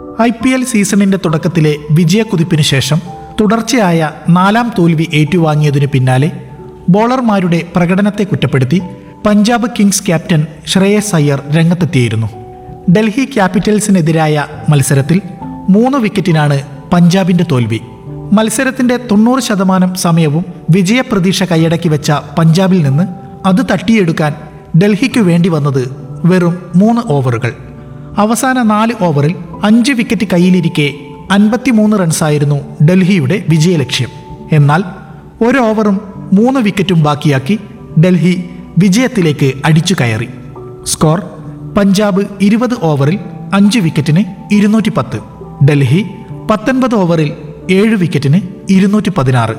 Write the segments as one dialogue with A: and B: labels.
A: I P L സീസണിന്റെ തുടക്കത്തിലെ വിജയക്കുതിപ്പിന് ശേഷം തുടർച്ചയായ നാലാം തോൽവി ഏറ്റുവാങ്ങിയതിനു പിന്നാലെ ബോളർമാരുടെ പ്രകടനത്തെ കുറ്റപ്പെടുത്തി പഞ്ചാബ് കിങ്സ് ക്യാപ്റ്റൻ ശ്രേയസ് അയ്യർ രംഗത്തെത്തിയിരുന്നു ഡൽഹി ക്യാപിറ്റൽസിനെതിരായ മത്സരത്തിൽ മൂന്ന് വിക്കറ്റിനാണ് പഞ്ചാബിന്റെ തോൽവി മത്സരത്തിന്റെ തൊണ്ണൂറ് ശതമാനം സമയവും വിജയപ്രതീക്ഷ കൈയടക്കി വെച്ച പഞ്ചാബിൽ നിന്ന് അത് തട്ടിയെടുക്കാൻ ഡൽഹിക്കു വേണ്ടി വന്നത് വെറും മൂന്ന് ഓവറുകൾ അവസാന നാല് ഓവറിൽ അഞ്ച് വിക്കറ്റ് കയ്യിലിരിക്കെ അൻപത്തിമൂന്ന് റൺസായിരുന്നു ഡൽഹിയുടെ വിജയലക്ഷ്യം എന്നാൽ ഒരു ഓവറും മൂന്ന് വിക്കറ്റും ബാക്കിയാക്കി ഡൽഹി വിജയത്തിലേക്ക് അടിച്ചു കയറി സ്കോർ പഞ്ചാബ് ഇരുപത് ഓവറിൽ അഞ്ച് വിക്കറ്റിന് ഇരുന്നൂറ്റി പത്ത് ഡൽഹി പത്തൊൻപത് ഓവറിൽ ഏഴ് വിക്കറ്റിന് ഇരുന്നൂറ്റി പതിനാറ്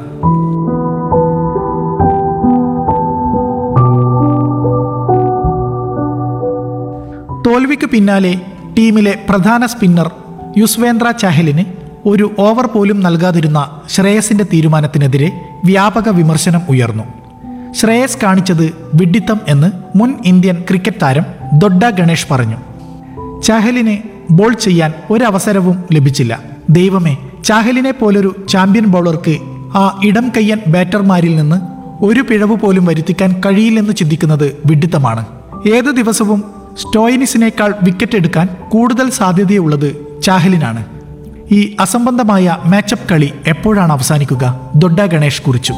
A: തോൽവിക്ക് പിന്നാലെ ടീമിലെ പ്രധാന സ്പിന്നർ യുസ്വേന്ദ്ര ചഹലിന് ഒരു ഓവർ പോലും നൽകാതിരുന്ന ശ്രേയസിന്റെ തീരുമാനത്തിനെതിരെ വ്യാപക വിമർശനം ഉയർന്നു ശ്രേയസ് കാണിച്ചത് വിഡ്ഢിത്തം എന്ന് മുൻ ഇന്ത്യൻ ക്രിക്കറ്റ് താരം ദൊഡ്ഡ ഗണേഷ് പറഞ്ഞു ചാഹലിന് ബോൾ ചെയ്യാൻ ഒരവസരവും ലഭിച്ചില്ല ദൈവമേ ചാഹലിനെ പോലൊരു ചാമ്പ്യൻ ബൗളർക്ക് ആ ഇടം കയ്യൻ ബാറ്റർമാരിൽ നിന്ന് ഒരു പിഴവ് പോലും വരുത്തിക്കാൻ കഴിയില്ലെന്ന് ചിന്തിക്കുന്നത് വിഡ്ഢിത്തമാണ് ഏതു ദിവസവും സ്റ്റോയിനിസിനേക്കാൾ വിക്കറ്റ് എടുക്കാൻ കൂടുതൽ സാധ്യതയുള്ളത് ചാഹലിനാണ് ഈ അസംബന്ധമായ മാച്ചപ്പ് കളി എപ്പോഴാണ് അവസാനിക്കുക ദൊഡ്ഡ ഗണേഷ് കുറിച്ചു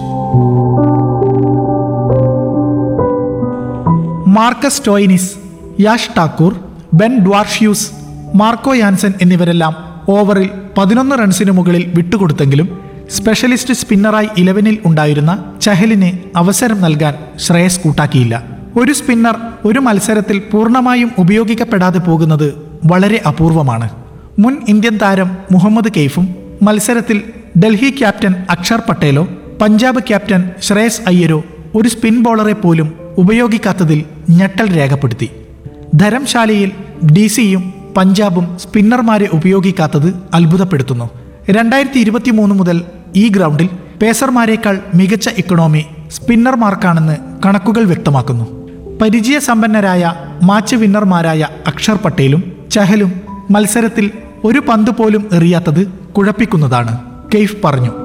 A: Marcus Stoinis Yash Thakur Ben Dwarshuis Marco Jansen എന്നിവരെല്ലാം ഓവറിൽ പതിനൊന്ന് റൺസിന് മുകളിൽ വിട്ടുകൊടുത്തെങ്കിലും സ്പെഷ്യലിസ്റ്റ് സ്പിന്നറായി ഇലവനിൽ ഉണ്ടായിരുന്ന ചഹലിന് അവസരം നൽകാൻ ശ്രേയസ് കൂട്ടാക്കിയില്ല ഒരു സ്പിന്നർ ഒരു മത്സരത്തിൽ പൂർണ്ണമായും ഉപയോഗിക്കപ്പെടാതെ പോകുന്നത് വളരെ അപൂർവമാണ് മുൻ ഇന്ത്യൻ താരം മുഹമ്മദ് കെയ്ഫും മത്സരത്തിൽ ഡൽഹി ക്യാപ്റ്റൻ അക്ഷർ പട്ടേലോ പഞ്ചാബ് ക്യാപ്റ്റൻ ശ്രേയസ് അയ്യരോ ഒരു സ്പിൻ ബോളറെ പോലും ഉപയോഗിക്കാത്തതിൽ ഞെട്ടൽ രേഖപ്പെടുത്തി ധരംശാലയിൽ ഡി സിയും പഞ്ചാബും സ്പിന്നർമാരെ ഉപയോഗിക്കാത്തത് അത്ഭുതപ്പെടുത്തുന്നു രണ്ടായിരത്തി ഇരുപത്തി മൂന്ന് മുതൽ ഈ ഗ്രൗണ്ടിൽ പേസർമാരെക്കാൾ മികച്ച ഇക്കണോമി സ്പിന്നർമാർക്കാണെന്ന് കണക്കുകൾ വ്യക്തമാക്കുന്നു പരിചയസമ്പന്നരായ മാച്ച് വിന്നർമാരായ അക്ഷർ പട്ടേലും ചഹലും മത്സരത്തിൽ ഒരു പന്ത് പോലും എറിയാത്തത് കുഴപ്പിക്കുന്നതാണ് കെയ്ഫ് പറഞ്ഞു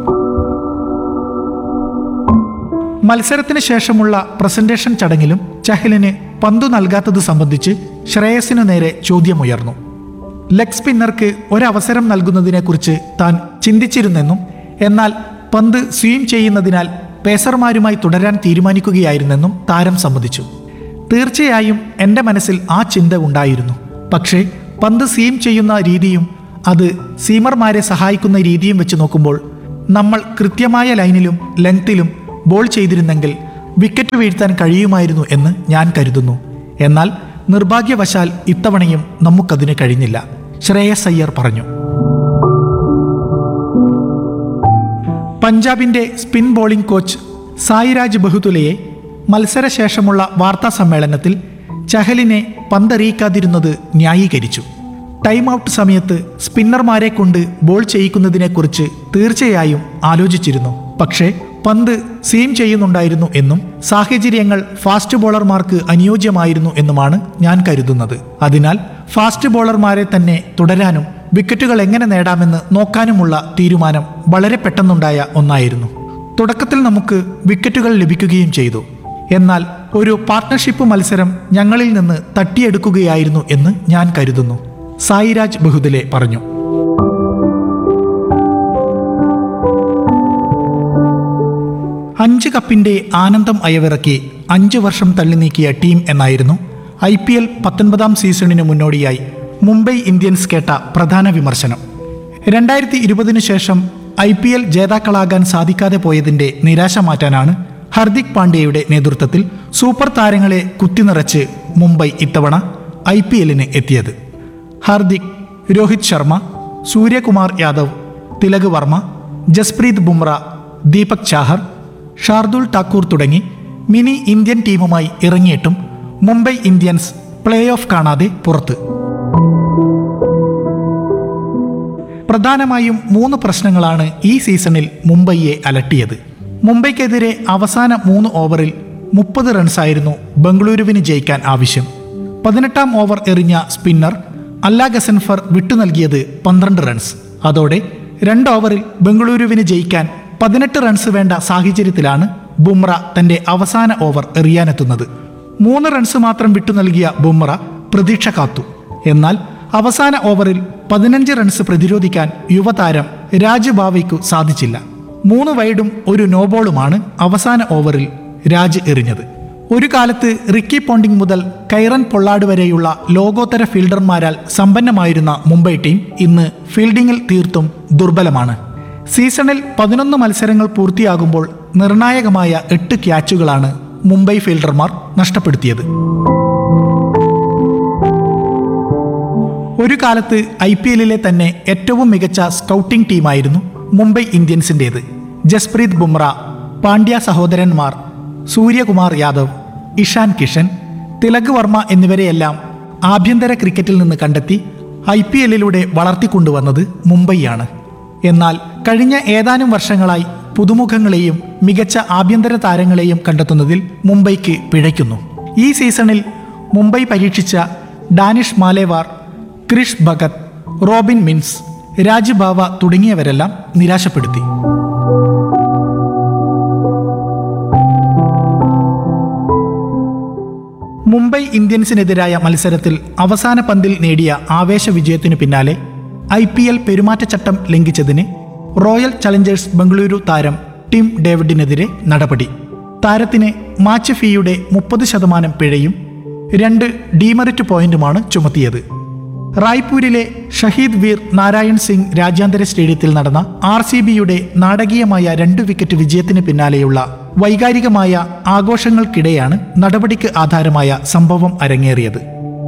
A: മത്സരത്തിന് ശേഷമുള്ള പ്രസന്റേഷൻ ചടങ്ങിലും ചഹലിന് പന്തു നൽകാത്തത് സംബന്ധിച്ച് ശ്രേയസിനു നേരെ ചോദ്യമുയർന്നു ലെഗ് സ്പിന്നർക്ക് ഒരവസരം നൽകുന്നതിനെക്കുറിച്ച് താൻ ചിന്തിച്ചിരുന്നെന്നും എന്നാൽ പന്ത് സ്വീം ചെയ്യുന്നതിനാൽ പേസർമാരുമായി തുടരാൻ തീരുമാനിക്കുകയായിരുന്നെന്നും താരം സമ്മതിച്ചു തീർച്ചയായും എൻ്റെ മനസ്സിൽ ആ ചിന്ത ഉണ്ടായിരുന്നു പക്ഷേ പന്ത് സീം ചെയ്യുന്ന രീതിയും അത് സീമർമാരെ സഹായിക്കുന്ന രീതിയും വെച്ച് നോക്കുമ്പോൾ നമ്മൾ കൃത്യമായ ലൈനിലും ലെങ്തിലും ബോൾ ചെയ്തിരുന്നെങ്കിൽ വിക്കറ്റ് വീഴ്ത്താൻ കഴിയുമായിരുന്നു എന്ന് ഞാൻ കരുതുന്നു എന്നാൽ നിർഭാഗ്യവശാൽ ഇത്തവണയും നമുക്കതിന് കഴിഞ്ഞില്ല ശ്രേയസ് അയ്യർ പറഞ്ഞു പഞ്ചാബിന്റെ സ്പിൻ ബോളിംഗ് കോച്ച് സായിരാജ് ബഹുതുലയെ മത്സരശേഷമുള്ള വാർത്താ സമ്മേളനത്തിൽ ചഹലിനെ പന്തെറിയിക്കാതിരുന്നത് ന്യായീകരിച്ചു ടൈം ഔട്ട് സമയത്ത് സ്പിന്നർമാരെ കൊണ്ട് ബോൾ ചെയ്യിക്കുന്നതിനെക്കുറിച്ച് തീർച്ചയായും ആലോചിച്ചിരുന്നു പക്ഷേ പന്ത് സീം ചെയ്യുന്നുണ്ടായിരുന്നു എന്നും സാഹചര്യങ്ങൾ ഫാസ്റ്റ് ബോളർമാർക്ക് അനുയോജ്യമായിരുന്നു എന്നുമാണ് ഞാൻ കരുതുന്നത് അതിനാൽ ഫാസ്റ്റ് ബോളർമാരെ തന്നെ തുടരാനും വിക്കറ്റുകൾ എങ്ങനെ നേടാമെന്ന് നോക്കാനുമുള്ള തീരുമാനം വളരെ പെട്ടെന്നുണ്ടായ ഒന്നായിരുന്നു തുടക്കത്തിൽ നമുക്ക് വിക്കറ്റുകൾ ലഭിക്കുകയും ചെയ്തു എന്നാൽ ഒരു പാർട്ട്ണർഷിപ്പ് മത്സരം ഞങ്ങളിൽ നിന്ന് തട്ടിയെടുക്കുകയായിരുന്നു എന്ന് ഞാൻ കരുതുന്നു സായിരാജ് ബഹുദലെ പറഞ്ഞു അഞ്ച് കപ്പിന്റെ ആനന്ദം അയവിറക്കി അഞ്ച് വർഷം തള്ളി നീക്കിയ ടീം എന്നായിരുന്നു ഐ പി എൽ പത്തൊൻപതാം സീസണിന് മുന്നോടിയായി മുംബൈ ഇന്ത്യൻസ് കേട്ട പ്രധാന വിമർശനം രണ്ടായിരത്തി ഇരുപതിനു ശേഷം ഐ പി എൽ ജേതാക്കളാകാൻ സാധിക്കാതെ പോയതിന്റെ നിരാശ മാറ്റാനാണ് ഹർദിക് പാണ്ഡ്യയുടെ നേതൃത്വത്തിൽ സൂപ്പർ താരങ്ങളെ കുത്തിനിറച്ച് മുംബൈ ഇത്തവണ ഐ പി എല്ലിന് എത്തിയത് ഹാർദിക് രോഹിത് ശർമ്മ സൂര്യകുമാർ യാദവ് തിലക് വർമ്മ ജസ്പ്രീത് ബുംറ ദീപക് ചാഹർ ഷാർദുൽ ഠാക്കൂർ തുടങ്ങി മിനി ഇന്ത്യൻ ടീമുമായി ഇറങ്ങിയിട്ടും മുംബൈ ഇന്ത്യൻസ് പ്ലേ ഓഫ് കാണാതെ പുറത്ത് പ്രധാനമായും മൂന്ന് പ്രശ്നങ്ങളാണ് ഈ സീസണിൽ മുംബൈയെ അലട്ടിയത് മുംബൈക്കെതിരെ അവസാന മൂന്ന് ഓവറിൽ മുപ്പത് റൺസായിരുന്നു ബംഗളൂരുവിന് ജയിക്കാൻ ആവശ്യം പതിനെട്ടാം ഓവർ എറിഞ്ഞ സ്പിന്നർ അല്ല ഗസൻഫർ വിട്ടു നൽകിയത് പന്ത്രണ്ട് റൺസ് അതോടെ രണ്ട് ഓവറിൽ ബംഗളൂരുവിന് ജയിക്കാൻ പതിനെട്ട് റൺസ് വേണ്ട സാഹചര്യത്തിലാണ് ബുംറ തന്റെ അവസാന ഓവർ എറിയാനെത്തുന്നത് മൂന്ന് റൺസ് മാത്രം വിട്ടു നൽകിയ ബുംറ പ്രതീക്ഷ കാത്തു എന്നാൽ അവസാന ഓവറിൽ പതിനഞ്ച് റൺസ് പ്രതിരോധിക്കാൻ യുവതാരം രാജ് ബാവയ്ക്കു സാധിച്ചില്ല മൂന്ന് വൈഡും ഒരു നോബോളുമാണ് അവസാന ഓവറിൽ രാജ് എറിഞ്ഞത് ഒരു കാലത്ത് റിക്കി പോണ്ടിംഗ് മുതൽ കൈറൻ പൊള്ളാട് വരെയുള്ള ലോകോത്തര ഫീൽഡർമാരാൽ സമ്പന്നമായിരുന്ന മുംബൈ ടീം ഇന്ന് ഫീൽഡിംഗിൽ തീർത്തും ദുർബലമാണ് സീസണിൽ പതിനൊന്ന് മത്സരങ്ങൾ പൂർത്തിയാകുമ്പോൾ നിർണായകമായ എട്ട് ക്യാച്ചുകളാണ് മുംബൈ ഫീൽഡർമാർ നഷ്ടപ്പെടുത്തിയത് ഒരു കാലത്ത് ഐ പി എല്ലിലെ തന്നെ ഏറ്റവും മികച്ച സ്കൗട്ടിംഗ് ടീമായിരുന്നു മുംബൈ ഇന്ത്യൻസിൻ്റേത് ജസ്പ്രീത് ബുംറ പാണ്ഡ്യ സഹോദരന്മാർ സൂര്യകുമാർ യാദവ് ഇഷാൻ കിഷൻ തിലക് വർമ്മ എന്നിവരെയെല്ലാം ആഭ്യന്തര ക്രിക്കറ്റിൽ നിന്ന് കണ്ടെത്തി ഐ പി എല്ലിലൂടെ വളർത്തിക്കൊണ്ടുവന്നത് മുംബൈയാണ് എന്നാൽ കഴിഞ്ഞ ഏതാനും വർഷങ്ങളായി പുതുമുഖങ്ങളെയും മികച്ച ആഭ്യന്തര താരങ്ങളെയും കണ്ടെത്തുന്നതിൽ മുംബൈക്ക് പിഴയ്ക്കുന്നു ഈ സീസണിൽ മുംബൈ പരീക്ഷിച്ച ഡാനിഷ് മാലേവാർ ക്രിഷ് ഭഗത് റോബിൻ മിൻസ് രാജ്ഭാവ തുടങ്ങിയവരെല്ലാം നിരാശപ്പെടുത്തി മുംബൈ ഇന്ത്യൻസിനെതിരായ മത്സരത്തിൽ അവസാന പന്തിൽ നേടിയ ആവേശ വിജയത്തിനു പിന്നാലെ ഐ പി എൽ പെരുമാറ്റച്ചട്ടം ലംഘിച്ചതിന് റോയൽ ചലഞ്ചേഴ്സ് ബംഗളൂരു താരം ടിം ഡേവിഡിനെതിരെ നടപടി താരത്തിന് മാച്ച് ഫീയുടെ മുപ്പത് ശതമാനം പിഴയും രണ്ട് ഡീമെറിറ്റ് പോയിന്റുമാണ് ചുമത്തിയത് റായ്പൂരിലെ ഷഹീദ് വീർ നാരായൺ സിംഗ് രാജ്യാന്തര സ്റ്റേഡിയത്തിൽ നടന്ന ആർ സി ബിയുടെ നാടകീയമായ രണ്ട് വിക്കറ്റ് വിജയത്തിന് പിന്നാലെയുള്ള വൈകാരികമായ ആഘോഷങ്ങൾക്കിടെയാണ് നടപടിക്ക് ആധാരമായ സംഭവം അരങ്ങേറിയത്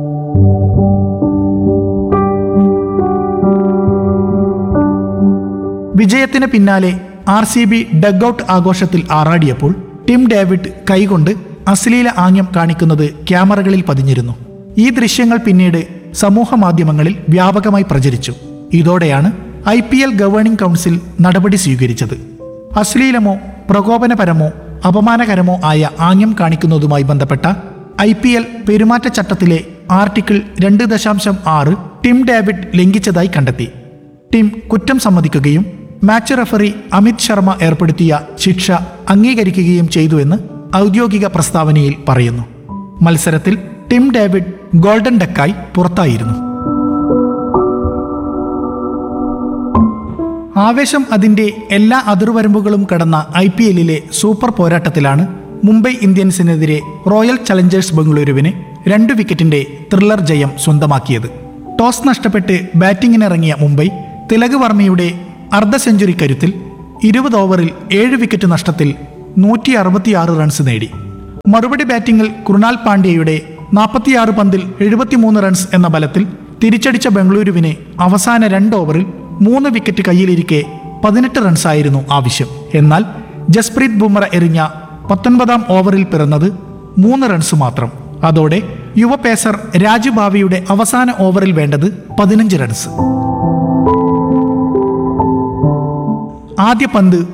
A: വിജയത്തിന് പിന്നാലെ ആർ സി ബി ഡഗ്ഔട്ട് ആഘോഷത്തിൽ ആറാടിയപ്പോൾ ടിം ഡേവിഡ് കൈകൊണ്ട് അശ്ലീല ആംഗ്യം കാണിക്കുന്നത് ക്യാമറകളിൽ പതിഞ്ഞിരുന്നു ഈ ദൃശ്യങ്ങൾ പിന്നീട് സമൂഹ മാധ്യമങ്ങളിൽ വ്യാപകമായി പ്രചരിച്ചു ഇതോടെയാണ് I P L governing council നടപടി സ്വീകരിച്ചത് അശ്ലീലമോ പ്രകോപനപരമോ അപമാനകരമോ ആയ ആംഗ്യം കാണിക്കുന്നതുമായി ബന്ധപ്പെട്ട ഐ പി എൽ പെരുമാറ്റച്ചട്ടത്തിലെ ആർട്ടിക്കിൾ രണ്ട് ദശാംശം ആറ് ടിം ഡേവിഡ് ലംഘിച്ചതായി കണ്ടെത്തി ടീം കുറ്റം സമ്മതിക്കുകയും മാച്ച് റഫറി അമിത് ശർമ്മ ഏർപ്പെടുത്തിയ ശിക്ഷ അംഗീകരിക്കുകയും ചെയ്തുവെന്ന് ഔദ്യോഗിക പ്രസ്താവനയിൽ പറയുന്നു മത്സരത്തിൽ ടിം ഡേവിഡ് ഗോൾഡൻ ഡക്കായി പുറത്തായിരുന്നു ആവേശം അതിന്റെ എല്ലാ അതിർവരമ്പുകളും കടന്ന ഐ പി എല്ലിലെ സൂപ്പർ പോരാട്ടത്തിലാണ് മുംബൈ ഇന്ത്യൻസിനെതിരെ റോയൽ ചലഞ്ചേഴ്സ് ബംഗളൂരുവിന് രണ്ട് വിക്കറ്റിന്റെ ത്രില്ലർ ജയം സ്വന്തമാക്കിയത് ടോസ് നഷ്ടപ്പെട്ട് ബാറ്റിംഗിനിറങ്ങിയ മുംബൈ തിലക് വർമ്മയുടെ അർദ്ധ സെഞ്ചുറി കരുത്തിൽ ഇരുപത് ഓവറിൽ ഏഴ് വിക്കറ്റ് നഷ്ടത്തിൽ നൂറ്റി അറുപത്തിയാറ് റൺസ് നേടി മറുപടി ബാറ്റിംഗിൽ കൃണാൽ പാണ്ഡ്യയുടെ നാൽപ്പത്തിയാറ് പന്തിൽ എഴുപത്തിമൂന്ന് റൺസ് എന്ന ബലത്തിൽ തിരിച്ചടിച്ച ബംഗളൂരുവിന് അവസാന രണ്ട് ഓവറിൽ മൂന്ന് വിക്കറ്റ് കയ്യിലിരിക്കെ പതിനെട്ട് റൺസായിരുന്നു ആവശ്യം എന്നാൽ ജസ്പ്രീത് ബുംറ എറിഞ്ഞ പത്തൊൻപതാം ഓവറിൽ പിറന്നത് മൂന്ന് റൺസ് മാത്രം അതോടെ യുവ പേസർ രാജുഭാവിയുടെ അവസാന ഓവറിൽ വേണ്ടത് പതിനഞ്ച് റൺസ് ആദ്യ പന്ത്